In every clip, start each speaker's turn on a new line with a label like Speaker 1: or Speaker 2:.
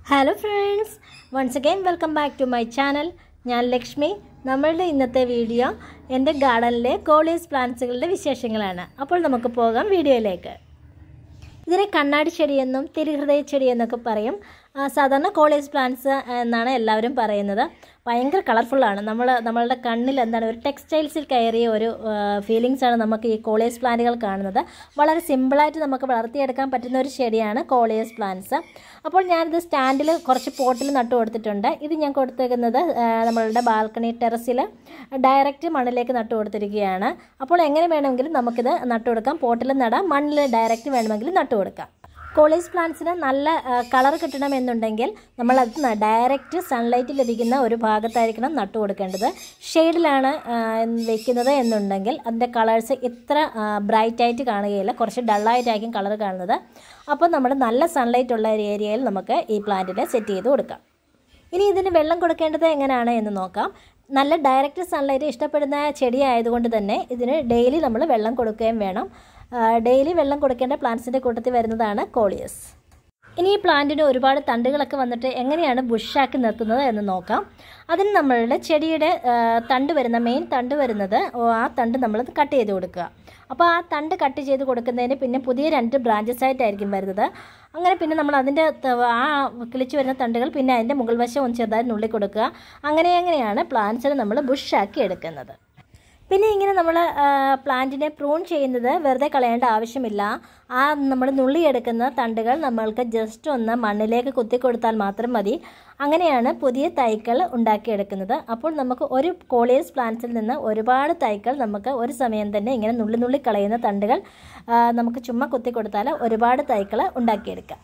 Speaker 1: hello friends once again welcome back to my channel ഞാൻ ലക്ഷ്മി നമ്മളുടെ ഇന്നത്തെ വീഡിയോ എൻ്റെ ഗാർഡനിലെ കോളേജ് പ്ലാന്റ്സുകളുടെ വിശേഷങ്ങളാണ് അപ്പോൾ നമുക്ക് പോകാം വീഡിയോയിലേക്ക് ഇതിനെ കണ്ണാടി ചെടിയെന്നും തിരുഹൃദയ ചെടി എന്നൊക്കെ പറയും ആ, സാധാരണ കോളേജ് പ്ലാന്റ്സ് എന്നാണ് എല്ലാവരും പറയുന്നത് ഭയങ്കര കളർഫുള്ളാണ് നമ്മൾ നമ്മളുടെ കണ്ണിൽ എന്താണ് ഒരു ടെക്സ്റ്റൈൽസിൽ കയറിയ ഒരു ഫീലിങ്സ് ആണ് നമുക്ക് ഈ കോളേജ് പ്ലാന്റുകൾ കാണുന്നത് വളരെ സിമ്പിളായിട്ട് നമുക്ക് വളർത്തിയെടുക്കാൻ പറ്റുന്ന ഒരു ചെടിയാണ് കോളേജ് പ്ലാന്റ്സ് അപ്പോൾ ഞാനിത് സ്റ്റാൻഡിൽ കുറച്ച് പോട്ടിൽ നട്ടു കൊടുത്തിട്ടുണ്ട് ഇത് ഞാൻ കൊടുത്തേക്കുന്നത് ആ, നമ്മളുടെ ബാൽക്കണി ടെറസിൽ ഡയറക്റ്റ് മണ്ണിലേക്ക് നട്ടു കൊടുത്തിരിക്കുകയാണ് അപ്പോൾ എങ്ങനെ വേണമെങ്കിലും നമുക്കിത് നട്ടു കൊടുക്കാം പോട്ടിൽ നടാം മണ്ണിൽ ഡയറക്റ്റ് വേണമെങ്കിൽ നട്ടു കൊടുക്കാം കോളേജ് പ്ലാന്റ്സിന് നല്ല കളർ കിട്ടണമെന്നുണ്ടെങ്കിൽ നമ്മളത് ഡയറക്റ്റ് സൺലൈറ്റ് ലഭിക്കുന്ന ഒരു ഭാഗത്തായിരിക്കണം നട്ടു കൊടുക്കേണ്ടത് ഷെയ്ഡിലാണ് വെക്കുന്നത് എന്നുണ്ടെങ്കിൽ അതിൻ്റെ കളേഴ്സ് ഇത്ര ബ്രൈറ്റ് ആയിട്ട് കാണുകയില്ല കുറച്ച് ഡള്ളായിട്ടായിരിക്കും കളർ കാണുന്നത് അപ്പോൾ നമ്മൾ നല്ല സൺലൈറ്റ് ഉള്ള ഒരു ഏരിയയിൽ നമുക്ക് ഈ പ്ലാന്റിനെ സെറ്റ് ചെയ്ത് കൊടുക്കാം ഇനി ഇതിന് വെള്ളം കൊടുക്കേണ്ടത് എങ്ങനെയാണ് എന്ന് നോക്കാം നല്ല ഡയറക്റ്റ് സൺലൈറ്റ് ഇഷ്ടപ്പെടുന്ന ചെടി ആയതുകൊണ്ട് തന്നെ ഇതിന് ഡെയിലി നമ്മൾ വെള്ളം കൊടുക്കുകയും വേണം ഡെയിലി വെള്ളം കൊടുക്കേണ്ട പ്ലാന്റ്സിൻ്റെ കൂട്ടത്തിൽ വരുന്നതാണ് കോളിയസ് ഇനി ഈ പ്ലാന്റിന് ഒരുപാട് തണ്ടുകളൊക്കെ വന്നിട്ട് എങ്ങനെയാണ് ബുഷാക്കി നിർത്തുന്നത് എന്ന് നോക്കാം അതിന് നമ്മളുടെ ചെടിയുടെ ആ, തണ്ട് വരുന്ന മെയിൻ തണ്ട് വരുന്നത് ഓ, ആ തണ്ട് നമ്മൾ കട്ട് ചെയ്ത് കൊടുക്കുക അപ്പോൾ ആ തണ്ട് കട്ട് ചെയ്ത് കൊടുക്കുന്നതിന് പിന്നെ പുതിയ രണ്ട് ബ്രാഞ്ചസ് ആയിട്ടായിരിക്കും വരുന്നത് അങ്ങനെ പിന്നെ നമ്മൾ അതിൻ്റെ ത- ആ കിളിച്ച് വരുന്ന തണ്ടുകൾ പിന്നെ അതിൻ്റെ മുകൾ വശം ഒന്ന് ചെറുതായി നുള്ളി കൊടുക്കുക അങ്ങനെ അങ്ങനെയാണ് പ്ലാന്റ്സിനെ നമ്മൾ ബുഷാക്കി എടുക്കുന്നത് പിന്നെ ഇങ്ങനെ നമ്മൾ പ്ലാന്റിനെ പ്രൂൺ ചെയ്യുന്നത് വെറുതെ കളയേണ്ട ആവശ്യമില്ല ആ നമ്മൾ നുള്ളിയെടുക്കുന്ന തണ്ടുകൾ നമ്മൾക്ക് ജസ്റ്റ് ഒന്ന് മണ്ണിലേക്ക് കുത്തി കൊടുത്താൽ മാത്രം മതി അങ്ങനെയാണ് പുതിയ തൈകൾ ഉണ്ടാക്കിയെടുക്കുന്നത് അപ്പോൾ നമുക്ക് ഒരു കോളിയസ് പ്ലാന്റ്സിൽ നിന്ന് ഒരുപാട് തൈകൾ നമുക്ക് ഒരു സമയം തന്നെ ഇങ്ങനെ നുള്ളി നുള്ളി കളയുന്ന തണ്ടുകൾ ആ, നമുക്ക് ചുമ്മാ കുത്തി കൊടുത്താൽ ഒരുപാട് തൈകൾ ഉണ്ടാക്കിയെടുക്കാം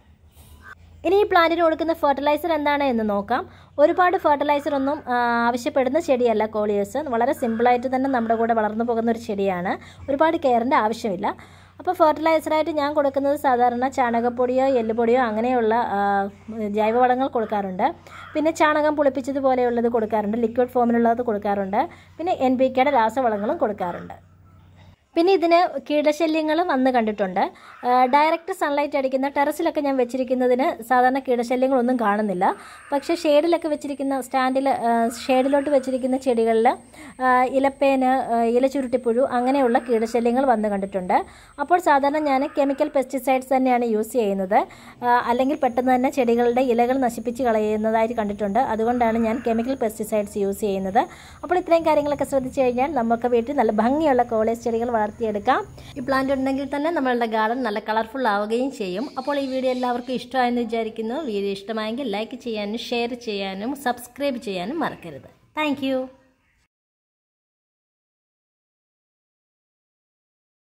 Speaker 1: ഇനി ഈ പ്ലാന്റിന് കൊടുക്കുന്ന ഫെർട്ടിലൈസർ എന്താണ് എന്ന് നോക്കാം ഒരുപാട് ഫെർട്ടിലൈസർ ഒന്നും ആ, ആവശ്യപ്പെടുന്ന ചെടിയല്ല കോളിയേഴ്സ് വളരെ സിമ്പിളായിട്ട് തന്നെ നമ്മുടെ കൂടെ വളർന്നു പോകുന്ന ഒരു ചെടിയാണ് ഒരുപാട് കെയറിൻ്റെ ആവശ്യമില്ല അപ്പോൾ ഫെർട്ടിലൈസറായിട്ട് ഞാൻ കൊടുക്കുന്നത് സാധാരണ ചാണകപ്പൊടിയോ എല്ലുപൊടിയോ അങ്ങനെയുള്ള ആ, ജൈവവളങ്ങൾ കൊടുക്കാറുണ്ട് പിന്നെ ചാണകം പുളിപ്പിച്ചതുപോലെയുള്ളത് കൊടുക്കാറുണ്ട് ലിക്വിഡ് ഫോമിലുള്ളത് കൊടുക്കാറുണ്ട് പിന്നെ എൻ പി കെയുടെ രാസവളങ്ങളും കൊടുക്കാറുണ്ട് പിന്നെ ഇതിന് കീടശല്യങ്ങൾ വന്ന് കണ്ടിട്ടുണ്ട് ആ, ഡയറക്റ്റ് സൺലൈറ്റ് അടിക്കുന്ന ടെറസിലൊക്കെ ഞാൻ വെച്ചിരിക്കുന്നതിന് സാധാരണ കീടശല്യങ്ങളൊന്നും കാണുന്നില്ല പക്ഷേ ഷെയ്ഡിലൊക്കെ വെച്ചിരിക്കുന്ന സ്റ്റാൻഡിൽ ഷെയ്ഡിലോട്ട് വെച്ചിരിക്കുന്ന ചെടികളിൽ ആ, ഇലപ്പേന് ആ, ഇലചുരുട്ടിപ്പുഴു അങ്ങനെയുള്ള കീടശല്യങ്ങൾ വന്ന് കണ്ടിട്ടുണ്ട് അപ്പോൾ സാധാരണ ഞാൻ കെമിക്കൽ പെസ്റ്റിസൈഡ്സ് തന്നെയാണ് യൂസ് ചെയ്യുന്നത് ആ, അല്ലെങ്കിൽ പെട്ടെന്ന് തന്നെ ചെടികളുടെ ഇലകൾ നശിപ്പിച്ച് കളയുന്നതായിട്ട് കണ്ടിട്ടുണ്ട് അതുകൊണ്ടാണ് ഞാൻ കെമിക്കൽ പെസ്റ്റിസൈഡ്സ് യൂസ് ചെയ്യുന്നത് അപ്പോൾ ഇത്രയും കാര്യങ്ങളൊക്കെ ശ്രദ്ധിച്ചു കഴിഞ്ഞാൽ നമുക്ക് വീട്ടിൽ നല്ല ഭംഗിയുള്ള കോളേജ് ചെടികൾ വളർത്തിയെടുക്കാം ഈ പ്ലാന്റ് ഉണ്ടെങ്കിൽ തന്നെ നമ്മളുടെ ഗാർഡൻ നല്ല കളർഫുൾ ആവുകയും ചെയ്യും അപ്പോൾ ഈ വീഡിയോ എല്ലാവർക്കും ഇഷ്ടമായെന്ന് വിചാരിക്കുന്നു വീഡിയോ ഇഷ്ടമായെങ്കിൽ ലൈക്ക് ചെയ്യാനും ഷെയർ ചെയ്യാനും സബ്സ്ക്രൈബ് ചെയ്യാനും മറക്കരുത് താങ്ക്